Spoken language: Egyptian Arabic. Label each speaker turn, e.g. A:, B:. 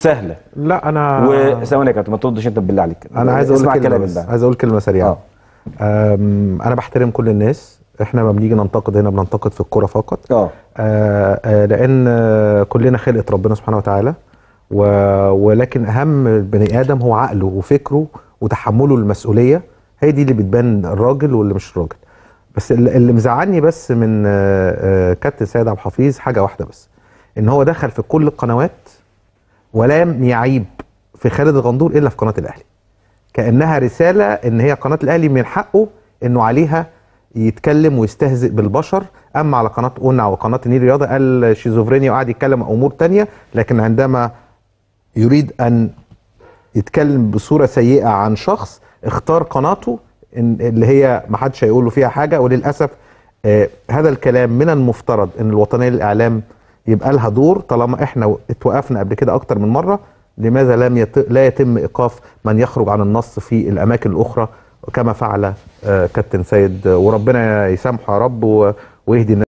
A: سهله
B: لا انا
A: وثواني يا كابتن ما تردش انت بالله عليك
B: انا عايز اقول
A: اسمع
B: كلمه
A: كلامي
B: بس
A: بقى
B: عايز اقول كلمه سريعه أم، انا بحترم كل الناس احنا لما بنيجي ننتقد هنا بننتقد في الكوره فقط
A: اه
B: آه، آه، لان آه، كلنا خلقه ربنا سبحانه وتعالى و- ولكن اهم البني ادم هو عقله وفكره وتحمله المسؤوليه هي دي اللي بتبان الراجل واللي مش الراجل بس اللي اللي مزعلني بس من آه، آه، كابتن سيد عبد الحفيظ حاجه واحده بس ان هو دخل في كل القنوات ولم يعيب في خالد الغندور الا في قناه الاهلي كانها رساله ان هي قناه الاهلي من حقه انه عليها يتكلم ويستهزئ بالبشر اما على قناه اونع وقناه النيل رياضه قال شيزوفرينيا وقعد يتكلم عن امور تانية لكن عندما يريد ان يتكلم بصوره سيئه عن شخص اختار قناته إن- اللي هي ما حدش هيقول له فيها حاجه وللاسف آه هذا الكلام من المفترض ان الوطنيه للاعلام يبقى لها دور طالما احنا اتوقفنا قبل كده اكتر من مره لماذا لم يت... لا يتم ايقاف من يخرج عن النص في الاماكن الاخرى كما فعل آه كابتن سيد وربنا يسامحه يا رب و... ويهدي الناس